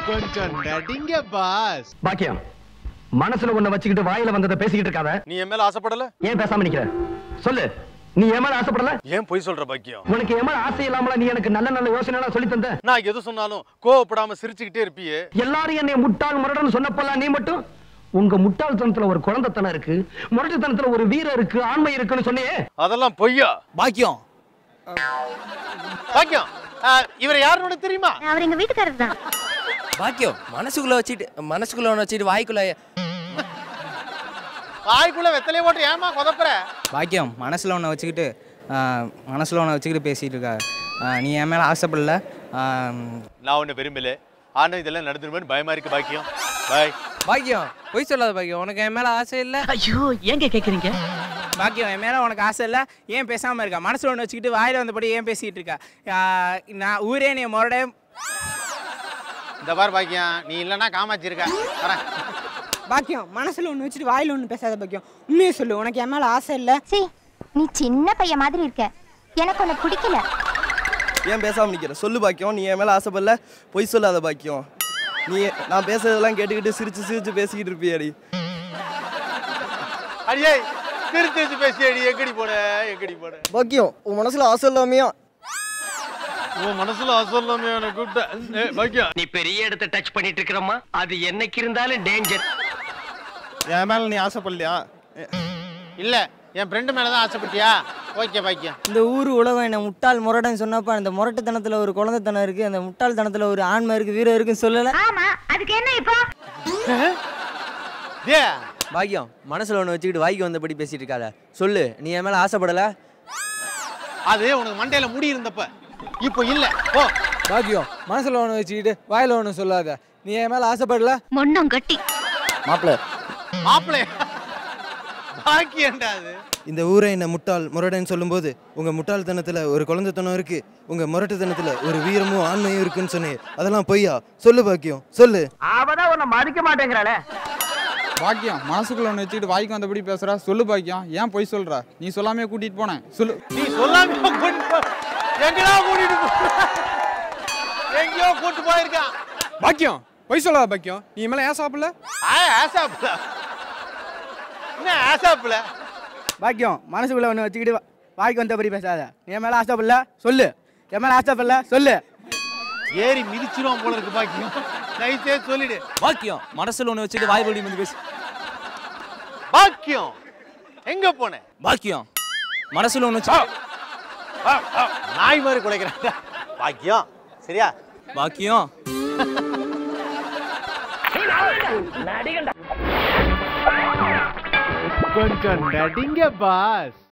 கொஞ்சம் நடிங்க பாஸ் பாக்கியம் மனசுல ஒண்ண வச்சுக்கிட்டு வாயில வந்ததை பேசிக்கிட்டு இருக்காத நீ என் மேல ஆசைப்படல ஏன் பேசாம நிக்கிற சொல்லு நீ என் மேல ஆசைப்படல ஏன் பொய் சொல்ற பாக்கியம் உனக்கு என் மேல ஆசை இல்லாமல நீ எனக்கு நல்ல நல்ல யோசனை எல்லாம் சொல்லி தந்த நான் எது சொன்னாலும் கோவப்படாம சிரிச்சுக்கிட்டே இருப்பியே எல்லாரும் என்னை முட்டாள் முரடன் சொன்னப்பெல்லாம் நீ மட்டும் உங்க முட்டாள்தனத்துல ஒரு குழந்தைத்தனம் இருக்கு முரட்டுத்தனத்துல ஒரு வீரம் இருக்கு ஆண்மை இருக்குன்னு சொன்னியே அதெல்லாம் பொய்யா பாக்கியம் பாக்கியம் ஆ, இவர் யாருன்னு உனக்கு தெரியுமா அவர் எங்க வீட்டுக்காரர் தான் பாக்கியம் மனசுக்குள்ள வச்சுட்டு மனசுக்குள்ள ஒன்று வச்சுட்டு வாய்க்குள்ள வாய்க்குள்ள வெத்தலையே போட்டு ஏமா கொதப்புற பாக்கியம் மனசில் ஒன்று வச்சுக்கிட்டு மனசில் ஒன்று வச்சுக்கிட்டு பேசிகிட்டு இருக்கா ஆ, நீ என் மேலே ஆசைப்படல ஆ, நான் ஒண்ணு விரும்பல ஆனா இதெல்லாம் நடந்துருமேன்னு பயமா இருக்கு பாக்கியம் பாய் பாக்கியம் பொய் சொல்லாத பாக்கியம் உனக்கு என் மேலே ஆசை இல்லை ஐயோ ஏங்க கேக்குறீங்க பாக்கியம் என் மேலே உனக்கு ஆசை இல்லை ஏன் பேசாமல் இருக்கா மனசில் ஒன்று வச்சுக்கிட்டு வாயில் வந்தபடி ஏன் பேசிகிட்டு இருக்கா ஆ, நான் ஊரே நீ முரடே இந்த பார் பாக்கியம் நீ இல்லைன்னா காமாச்சி இருக்க வரேன் பாக்கியம் மனசுல ஒன்று வச்சுட்டு வாயில ஒன்று பேசாத பாக்கியம் உண்மையை சொல்லு உனக்கு என் மேல ஆசை இல்லை சி நீ சின்ன பையன் மாதிரி இருக்க எனக்கு உன்னை பிடிக்கல ஏன் பேசாம நிக்கிற சொல்லு பாக்கியம் நீ என் மேல ஆசைப்படல பொய் சொல்லாத பாக்கியம் நீ நான் பேசுறதெல்லாம் கேட்டுக்கிட்டு சிரிச்சு சிரிச்சு பேசிக்கிட்டு இருப்பியாடி அடியே திருத்தி வச்சு பேசி அடி எங்கடி போன எங்கடி போன பாக்கியம் உன் மனசுல ஆசை இல்லாமையா உன் மனசுல அசல்லாமே எனக்கு கூப்பிட்ட ஏய், பாக்கியம் நீ பெரிய இடத்தை டச் பண்ணிட்டு இருக்கிறம்மா அது என்னைக்கு இருந்தாலும் டேஞ்சர் என் மேல நீ ஆசைப்படலையா இல்ல என் ஃப்ரெண்டு மேல தான் ஆசைப்பட்டியா ஓகே பாக்கியம் இந்த ஊர் உலகம் என்ன முட்டாள் முரடன் சொன்னப்ப அந்த முரட்டுத்தனத்துல ஒரு குழந்தைத்தனம் இருக்கு அந்த முட்டாள்தனத்துல ஒரு ஆண்மை இருக்கு வீரம் இருக்குன்னு சொல்லல ஆமா அதுக்கு என்ன இப்போ ஏ பாக்கியம் மனசுல ஒன்று வச்சுக்கிட்டு வாய்க்கு வந்தபடி பேசிட்டு இருக்காத சொல்லு நீ என் மேலே ஆசைப்படல அது உனக்கு மண்டையில முடி இருந்தப்ப இப்போ இல்ல போ பாக்கியம் மனசில் ஒன்று வச்சுக்கிட்டு வாயில் ஒன்று சொல்லாத நீ என் மேலே ஆசைப்படல மொண்ணும் கட்டி மாப்பிள்ள மாப்பிள்ளை பாக்கியண்டா அது இந்த ஊரை என்ன முட்டாள் முரடன் சொல்லும்போது உங்க முட்டாள்தனத்துல ஒரு குழந்தைத்தனம் இருக்கு உங்க முரட்டுத்தனத்துல ஒரு வீரமும் ஆண்மையும் இருக்குன்னு சொன்னீங்க அதெல்லாம் பொய்யா சொல்லு பாக்கியம் சொல்லு அவதான் உன்னை மதிக்க மாட்டேங்கிறாளே பாக்கியம் மனசுக்குள்ள ஒன்று வச்சுக்கிட்டு வாய்க்கு வந்தபடி பேசுறா சொல்லு பாக்கியம் ஏன் பொய் சொல்ற நீ சொல்லாமே கூட்டிட்டு போனேன் சொல்லு நீ சொல்லாம கூட்டிட்டு போ. எங்கடா கூட்டிட்டு போ எங்கேயோ கூட்டு போயிருக்கான் பாக்கியம் பொய் சொல்லாத பாக்கியம் நீ மேலே ஏன் சாப்பிடல ஆ ஆசாப்புல என்ன ஆசாப்புல பாக்கியம் மனசுக்குள்ள ஒன்று வச்சுக்கிட்டு வாய்க்கு வந்தபடி பேசாத என் மேல ஆசைப்படல சொல்லு என் மேல ஆசைப்படல சொல்லு ஏறி மிதிச்சிரும் போல இருக்கு பாக்கியம் நைஸே சொல்லிடு பாக்கியம் மனசுல ஒன்று வச்சுட்டு வாய்ப்படி வந்து பேசு பாக்கியம் எங்க போன பாக்கியம் மனசுல ஒன்று வச்சு நாய் மாதிரி குலைக்கிறான் பாக்கியம் சரியா பாக்கியம் கொஞ்சம் நடிங்க பாஸ்